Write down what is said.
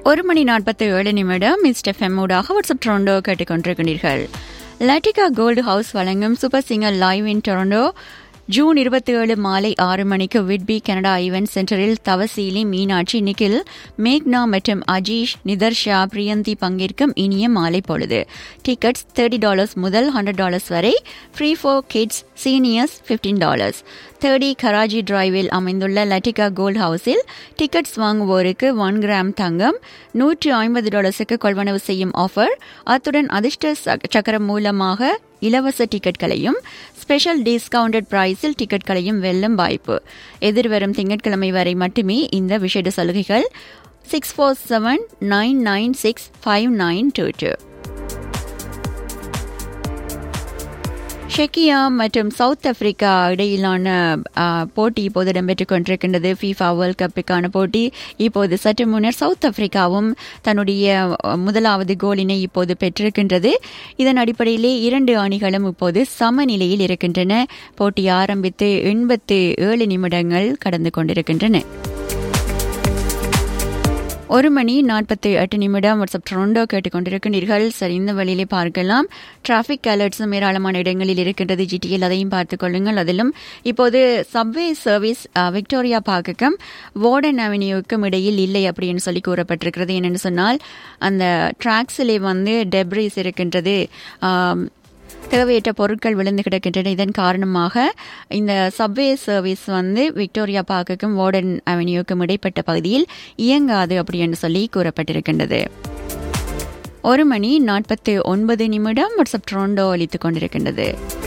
ஒரு மணி நாற்பத்தி ஏழு நிமிடம் மிஸ்டர் ஃபெம்மூடாக வாட்ஸ்அப் டொரண்டோ கேட்டுக்கொண்டிருக்கிறீர்கள் லட்டிகா கோல்டு ஹவுஸ் வழங்கும் super singer live in Toronto June இருபத்தி ஏழு மாலை ஆறு மணிக்கு விட்பி கனடா ஈவென்ட் சென்டரில் தவசீலி மீனாட்சி நிகில் மேக்னா மற்றும் அஜீஷ் நிதர்ஷா பிரியந்தி பங்கேற்கும் இனிய மாலை பொழுது டிக்கெட்ஸ் தேர்ட்டி டாலர்ஸ் முதல் ஹண்ட்ரட் டாலர்ஸ் வரை free for kids seniors fifteen dollars thirty கராஜி டிரைவில் அமைந்துள்ள லட்டிகா கோல்ட் ஹவுஸில் டிக்கெட்ஸ் வாங்குவோருக்கு ஒன் கிராம் தங்கம் நூற்றி ஐம்பது டாலர்ஸுக்கு கொள்வனவு செய்யும் ஆஃபர் அத்துடன் அதிர்ஷ்ட சக்கரம் மூலமாக இலவச டிக்கெட்களையும் ஸ்பெஷல் டிஸ்கவுண்டட் பிரைஸில் டிக்கெட்களையும் வெல்லும் வாய்ப்பு எதிர்வரும் திங்கட்கிழமை வரை மட்டுமே இந்த விசேட சலுகைகள் six four seven nine nine six five nine two two ஷெக்கியா மற்றும் சவுத் ஆப்பிரிக்கா இடையிலான போட்டி இப்போது இடம்பெற்றுக் கொண்டிருக்கின்றது ஃபீஃபா வேர்ல்ட் கப்புக்கான போட்டி இப்போது சற்று முன்னர் சவுத் ஆப்பிரிக்காவும் தன்னுடைய முதலாவது கோலினை இப்போது பெற்றிருக்கின்றது இதன் அடிப்படையிலே இரண்டு அணிகளும் இப்போது சமநிலையில் இருக்கின்றன போட்டி ஆரம்பித்து எண்பத்து ஏழு நிமிடங்கள் கடந்து கொண்டிருக்கின்றன ஒரு மணி நாற்பத்தி எட்டு நிமிடம் வாட்ஸ்அப் டொரண்டோ கேட்டுக்கொண்டிருக்கிறீர்கள் சரி இந்த வழியிலே பார்க்கலாம் டிராஃபிக் அலர்ட்ஸும் ஏராளமான இடங்களில் இருக்கின்றது ஜிடிஎல் அதையும் பார்த்துக் கொள்ளுங்கள் அதிலும் இப்போது சப்வே சர்வீஸ் விக்டோரியா பார்க்குக்கும் வார்டன் அவென்யூக்கும் இடையில் இல்லை அப்படின்னு சொல்லி கூறப்பட்டிருக்கிறது என்னென்னு சொன்னால் அந்த டிராக்ஸிலே வந்து டெப்ரிஸ் இருக்கின்றது தேவையற்ற பொருட்கள் விழுந்து கிடக்கின்றன இதன் காரணமாக இந்த சப்வே சர்வீஸ் வந்து விக்டோரியா பார்க்குக்கும் வார்டன் அவென்யூக்கும் இடைப்பட்ட பகுதியில் இயங்காது அப்படி என்று சொல்லி கூறப்பட்டிருக்கின்றது ஒரு மணி நாற்பத்தி ஒன்பது நிமிடம் வாட்ஸ்அப் ட்ரோண்டோ அளித்துக் கொண்டிருக்கின்றது